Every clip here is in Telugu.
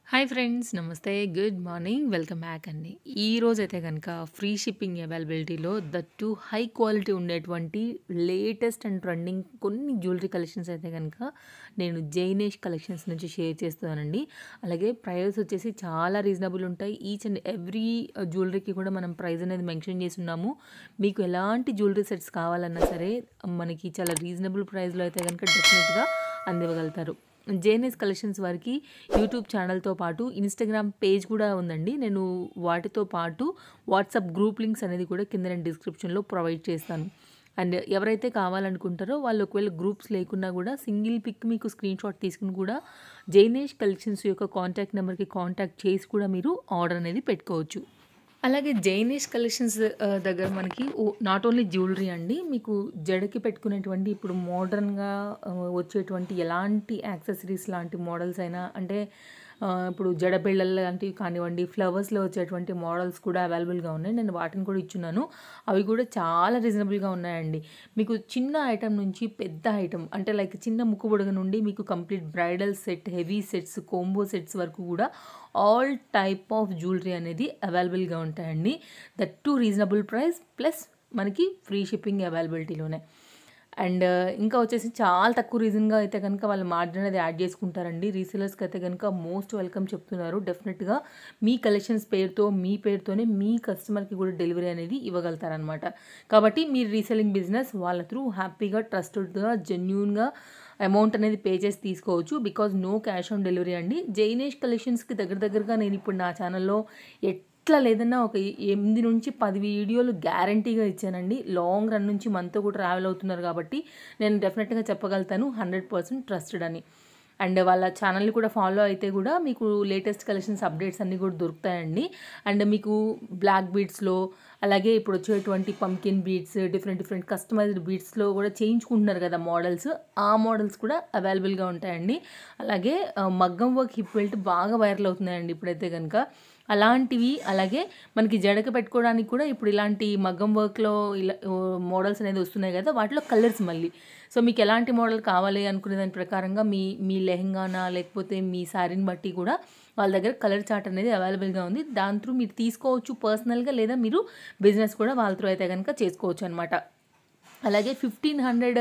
హాయ్ ఫ్రెండ్స్ నమస్తే గుడ్ మార్నింగ్ వెల్కమ్ బ్యాక్ అండి ఈరోజైతే కనుక ఫ్రీ షిప్పింగ్ అవైలబిలిటీలో ద టు హై క్వాలిటీ ఉండేటువంటి లేటెస్ట్ అండ్ ట్రెండింగ్ కొన్ని జ్యువెలరీ కలెక్షన్స్ అయితే కనుక నేను జైనేష్ కలెక్షన్స్ నుంచి షేర్ చేస్తున్నానండి అలాగే ప్రైస్ వచ్చేసి చాలా రీజనబుల్ ఉంటాయి ఈచ్ అండ్ ఎవ్రీ జ్యువెలరీకి కూడా మనం ప్రైస్ అనేది మెన్షన్ చేసి ఉన్నాము మీకు ఎలాంటి జ్యువెలరీ సెట్స్ కావాలన్నా సరే మనకి చాలా రీజనబుల్ ప్రైస్లో అయితే కనుక డెఫినెట్గా అందివ్వగలుగుతారు జేఎన్ఎస్ కలెక్షన్స్ వారికి యూట్యూబ్ ఛానల్తో పాటు ఇన్స్టాగ్రామ్ పేజ్ కూడా ఉందండి నేను వాటితో పాటు వాట్సాప్ గ్రూప్ లింక్స్ అనేది కూడా కింద నేను డిస్క్రిప్షన్లో ప్రొవైడ్ చేస్తాను అండ్ ఎవరైతే కావాలనుకుంటారో వాళ్ళు ఒకవేళ గ్రూప్స్ లేకున్నా కూడా సింగిల్ పిక్ మీకు స్క్రీన్ షాట్ తీసుకుని కూడా జైనేష్ కలెక్షన్స్ యొక్క కాంటాక్ట్ నెంబర్కి కాంటాక్ట్ చేసి కూడా మీరు ఆర్డర్ అనేది పెట్టుకోవచ్చు అలాగే జైనిష్ కలెక్షన్స్ ఆ, దగ్గర మనకి నాట్ ఓన్లీ జ్యువెలరీ అండి మీకు జడకి పెట్టుకునేటువంటి ఇప్పుడు మోడర్న్గా వచ్చేటువంటి ఎలాంటి యాక్సెసరీస్ లాంటి మోడల్స్ అయినా అంటే ఆ, ఇప్పుడు జడ బిళ్ళలు లాంటివి కానివ్వండి ఫ్లవర్స్లో వచ్చేటువంటి మోడల్స్ కూడా అవైలబుల్గా ఉన్నాయి నేను వాటిని కూడా ఇచ్చున్నాను అవి కూడా చాలా రీజనబుల్గా ఉన్నాయండి మీకు చిన్న ఐటమ్ నుంచి పెద్ద ఐటమ్ అంటే లైక్ చిన్న ముక్కు బుడగ నుండి మీకు complete bridal set heavy sets combo sets వరకు కూడా ఆల్ టైప్ ఆఫ్ జ్యువెలరీ అనేది అవైలబుల్గా ఉంటాయండి that too reasonable price plus మనకి ఫ్రీ షిప్పింగ్ అవైలబిలిటీలోనే అండ్ ఇంకా వచ్చేసి చాలా తక్కువ రీజన్గా అయితే కనుక వాళ్ళు మార్జిన్ అనేది యాడ్ చేసుకుంటారండి రీసేలర్స్కి అయితే కనుక మోస్ట్ వెల్కమ్ చెప్తున్నారు డెఫినెట్గా మీ కలెక్షన్స్ పేరుతో మీ పేరుతోనే మీ కస్టమర్కి కూడా డెలివరీ అనేది ఇవ్వగలుగుతారనమాట కాబట్టి మీరు రీసెలింగ్ బిజినెస్ వాళ్ళ త్రూ హ్యాపీగా ట్రస్టెడ్గా జెన్యున్గా అమౌంట్ అనేది పే చేసి తీసుకోవచ్చు because no cash on delivery అండి జైనేష్ కలెక్షన్స్కి దగ్గర దగ్గరగా నేను ఇప్పుడు నా ఛానల్లో ఎట్లా లేదన్నా ఒక ఎనిమిది నుంచి పది వీడియోలు గ్యారంటీగా ఇచ్చానండి లాంగ్ రన్ నుంచి మనతో కూడా ట్రావెల్ అవుతున్నారు కాబట్టి నేను డెఫినెట్గా చెప్పగలుగుతాను హండ్రెడ్ పర్సెంట్ ట్రస్టెడ్ అని అండ్ వాళ్ళ ఛానల్ని కూడా ఫాలో అయితే కూడా మీకు లేటెస్ట్ కలెక్షన్స్ అప్డేట్స్ అన్నీ కూడా దొరుకుతాయండి అండ్ మీకు బ్లాక్ బీడ్స్లో అలాగే ఇప్పుడు వచ్చేటువంటి pumpkin beads different different customized బీడ్స్లో కూడా చేయించుకుంటున్నారు కదా మోడల్స్ ఆ మోడల్స్ కూడా అవైలబుల్గా ఉంటాయండి అలాగే ఆ, మగ్గం వర్క్ హిప్ బెల్ట్ బాగా వైరల్ అవుతున్నాయండి ఇప్పుడైతే కనుక అలాంటివి అలాగే మనకి జడక పెట్టుకోవడానికి కూడా ఇప్పుడు ఇలాంటి మగ్గం వర్క్లో ఇలా మోడల్స్ అనేది వస్తున్నాయి కదా వాటిలో కలర్స్ మళ్ళీ సో మీకు ఎలాంటి మోడల్ కావాలి అనుకునే దాని ప్రకారంగా మీ మీ లెహంగానా లేకపోతే మీ శారీని బట్టి కూడా వాళ్ళ దగ్గర కలర్ చార్ట్ అనేది అవైలబుల్గా ఉంది దాని త్రూ మీరు తీసుకోవచ్చు పర్సనల్గా లేదా మీరు బిజినెస్ కూడా వాళ్ళ త్రూ అయితే కనుక చేసుకోవచ్చు అనమాట అలాగే ఫిఫ్టీన్ హండ్రెడ్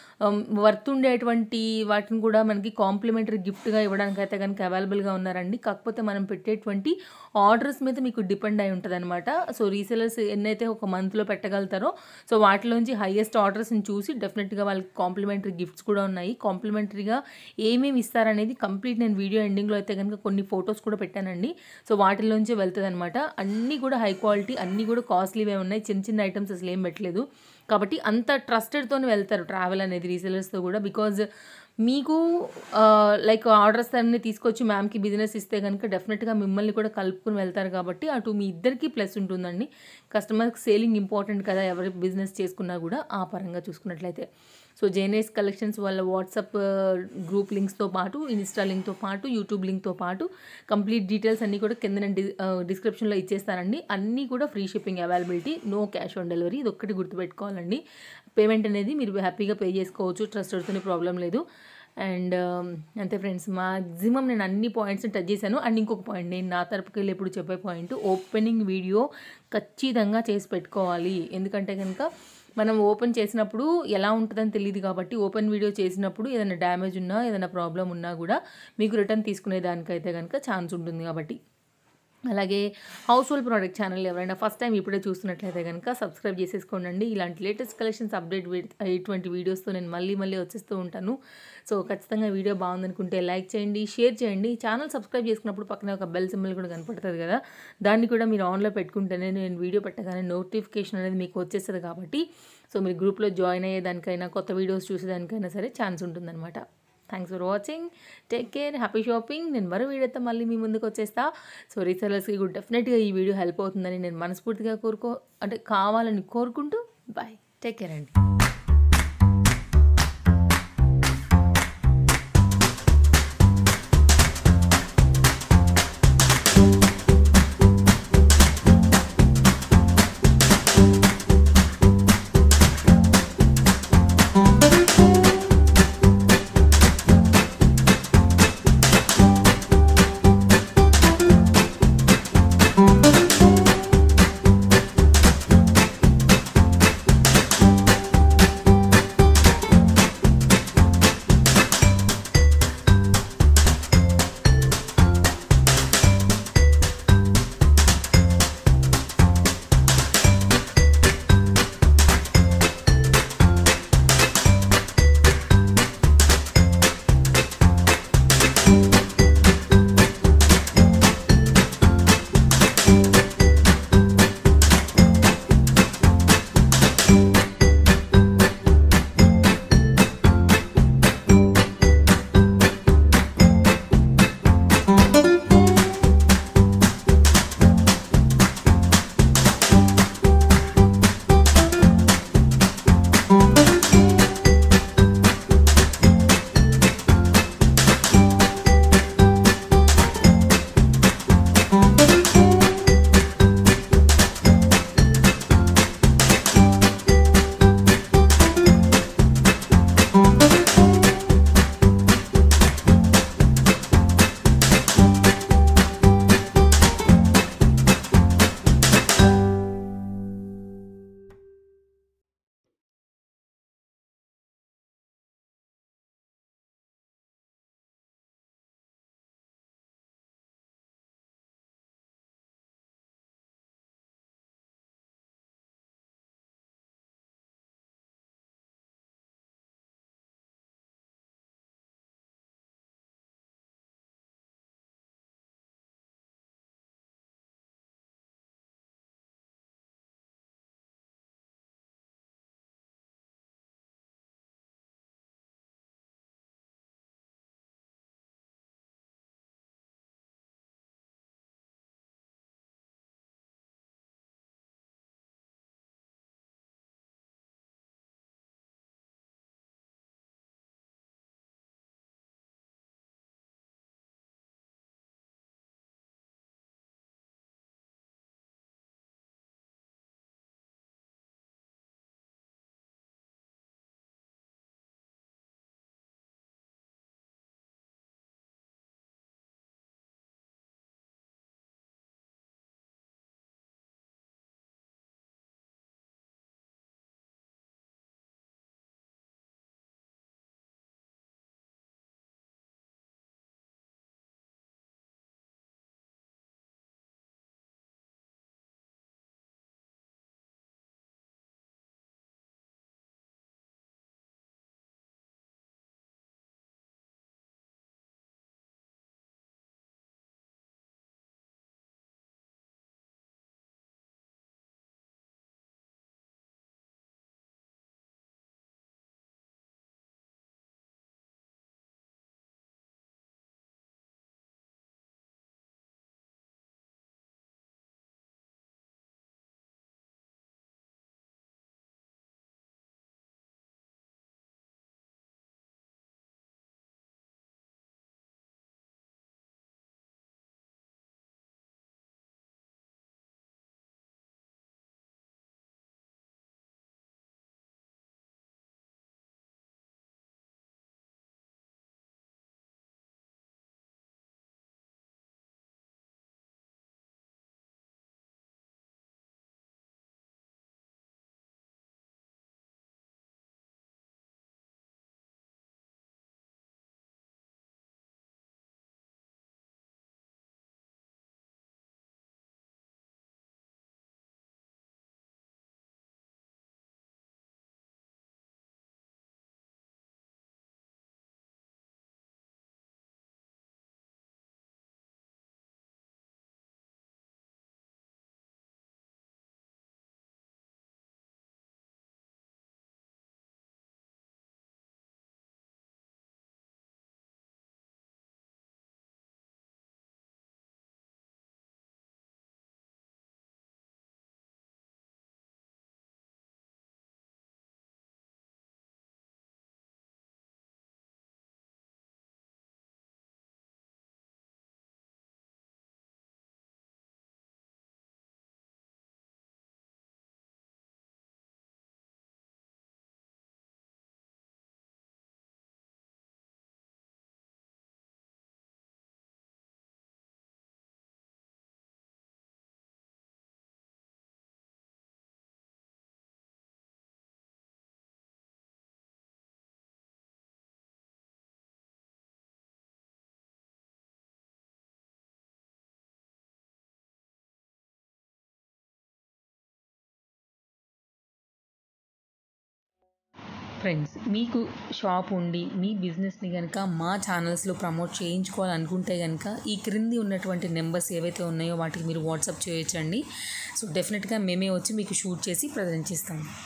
వర్త్ ఉండేటువంటి వాటిని కూడా మనకి కాంప్లిమెంటరీ గిఫ్ట్గా ఇవ్వడానికి అయితే కనుక అవైలబుల్గా ఉన్నారండి కాకపోతే మనం పెట్టేటువంటి ఆర్డర్స్ మీద మీకు డిపెండ్ అయి ఉంటుంది అనమాట సో రీసెలర్స్ ఎన్నైతే ఒక మంత్లో పెట్టగలుగుతారో సో వాటిలోంచి హైయెస్ట్ ఆర్డర్స్ని చూసి డెఫినెట్గా వాళ్ళకి కాంప్లిమెంటరీ గిఫ్ట్స్ కూడా ఉన్నాయి కాంప్లిమెంటరీగా ఏమేమి ఇస్తారనేది కంప్లీట్ నేను వీడియో ఎండింగ్లో అయితే కనుక కొన్ని ఫొటోస్ కూడా పెట్టానండి సో వాటిలోంచి వెళ్తుంది అనమాట అన్నీ కూడా హై క్వాలిటీ అన్నీ కూడా కాస్ట్లీవే ఉన్నాయి చిన్న చిన్న ఐటమ్స్ అసలు ఏం పెట్టలేదు కాబట్టి అంత ట్రస్టెడ్తోనే వెళ్తారు ట్రావెల్ అనేది రీసెలర్స్తో కూడా బికాజ్ మీకు లైక్ ఆర్డర్స్ అన్ని తీసుకొచ్చి మ్యామ్కి బిజినెస్ ఇస్తే కనుక డెఫినెట్గా మిమ్మల్ని కూడా కలుపుకుని వెళ్తారు కాబట్టి అటు మీ ఇద్దరికి ప్లస్ ఉంటుందండి కస్టమర్కి సేలింగ్ ఇంపార్టెంట్ కదా ఎవరి బిజినెస్ చేసుకున్నా కూడా ఆ పరంగా చూసుకున్నట్లయితే సో జేనేస్ కలెక్షన్స్ వాళ్ళ వాట్సాప్ గ్రూప్ లింక్స్తో పాటు ఇన్స్టా లింక్తో పాటు యూట్యూబ్ లింక్తో పాటు కంప్లీట్ డీటెయిల్స్ అన్నీ కూడా కింద నేను డి- ఆ, డిస్క్రిప్షన్లో ఇచ్చేస్తానండి అన్నీ కూడా free shipping availability no cash on delivery ఇది ఒక్కటి గుర్తుపెట్టుకోవాలండి పేమెంట్ అనేది మీరు హ్యాపీగా పే చేసుకోవచ్చు ట్రస్ట్ అవుతుంది ప్రాబ్లం లేదు అండ్ అంతే ఫ్రెండ్స్ మాక్సిమం నేను అన్ని పాయింట్స్ టచ్ చేశాను అండ్ ఇంకొక పాయింట్ నేను నా తరపుకి వెళ్ళి ఎప్పుడు చెప్పే పాయింట్ ఓపెనింగ్ వీడియో ఖచ్చితంగా చేసి పెట్టుకోవాలి ఎందుకంటే కనుక మనం ఓపెన్ చేసినప్పుడు ఎలా ఉంటుందని తెలియదు కాబట్టి ఓపెన్ వీడియో చేసినప్పుడు ఏదైనా డ్యామేజ్ ఉన్నా ఏదైనా ప్రాబ్లం ఉన్నా కూడా మీకు రిటర్న్ తీసుకునే దానికైతే కనుక ఛాన్స్ ఉంటుంది కాబట్టి అలాగే హౌస్ హోల్డ్ ప్రోడక్ట్ ఛానల్ ఎవరైనా ఫస్ట్ టైం ఇప్పుడే చూస్తున్నట్లయితే కనుక సబ్స్క్రైబ్ చేసేసుకోండి ఇలాంటి లేటెస్ట్ కలెక్షన్స్ అప్డేట్ ఇటువంటి వీడియోస్తో నేను మళ్ళీ మళ్ళీ వచ్చేస్తూ ఉంటాను సో ఖచ్చితంగా వీడియో బాగుందనుకుంటే లైక్ చేయండి షేర్ చేయండి ఛానల్ సబ్స్క్రైబ్ చేసుకున్నప్పుడు పక్కనే ఒక బెల్ సింబల్ కూడా కనపడుతుంది కదా దాన్ని కూడా మీరు ఆన్లో పెట్టుకుంటేనే నేను వీడియో పెట్టగానే నోటిఫికేషన్ అనేది మీకు వచ్చేస్తుంది కాబట్టి సో మీరు గ్రూప్లో జాయిన్ అయ్యేదానికైనా కొత్త వీడియోస్ చూసేదానికైనా సరే ఛాన్స్ ఉంటుందన్నమాట thanks for watching take care happy shopping నేను మరో వీడియోతో మళ్ళీ మీ ముందుకు వచ్చేస్తా సో రీసెలర్స్కి కూడా డెఫినెట్గా ఈ వీడియో హెల్ప్ అవుతుందని నేను మనస్ఫూర్తిగా కోరుకో అంటే కావాలని కోరుకుంటూ బాయ్ టేక్ కేర్ అండి ఫ్రెండ్స్ మీకు షాప్ ఉండి మీ బిజినెస్ని కనుక మా ఛానల్స్లో ప్రమోట్ చేయించుకోవాలనుకుంటే కనుక ఈ క్రింది ఉన్నటువంటి నెంబర్స్ ఏవైతే ఉన్నాయో వాటికి మీరు వాట్సాప్ చేయొచ్చండి సో డెఫినెట్గా మేమే వచ్చి మీకు షూట్ చేసి ప్రజెంట్ చేస్తాము